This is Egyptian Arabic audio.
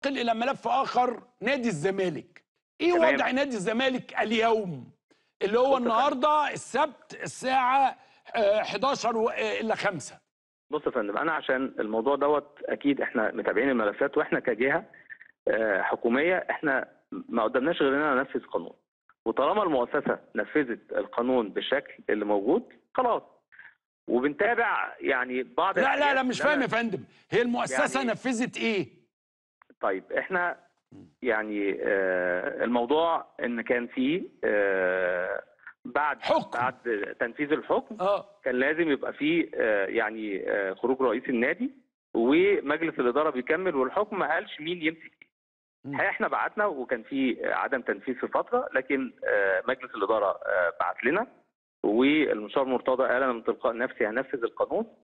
ننتقل الى ملف اخر نادي الزمالك ايه تمام. وضع نادي الزمالك اليوم اللي هو النهارده السبت الساعه آه، 11 و- آه، الا 5 بص يا فندم انا عشان الموضوع دوت اكيد احنا متابعين الملفات واحنا كجهه آه، حكوميه احنا ما قدمناش غير اننا ننفذ قانون وطالما المؤسسه نفذت القانون بالشكل اللي موجود خلاص وبنتابع يعني بعض لا لا الحاجات لا مش اللي فاهم أنا- يا فندم هي المؤسسه يعني- نفذت ايه طيب احنا يعني آه، الموضوع ان كان فيه آه، بعد حكم. بعد تنفيذ الحكم اه كان لازم يبقى فيه آه، يعني آه، خروج رئيس النادي ومجلس الاداره بيكمل والحكم ما قالش مين يمسك ايه. مم. الحقيقة احنا بعتنا وكان في عدم تنفيذ في فتره لكن آه، مجلس الاداره آه، بعت لنا والمستشار مرتضى قال انا من تلقاء نفسي هنفذ القانون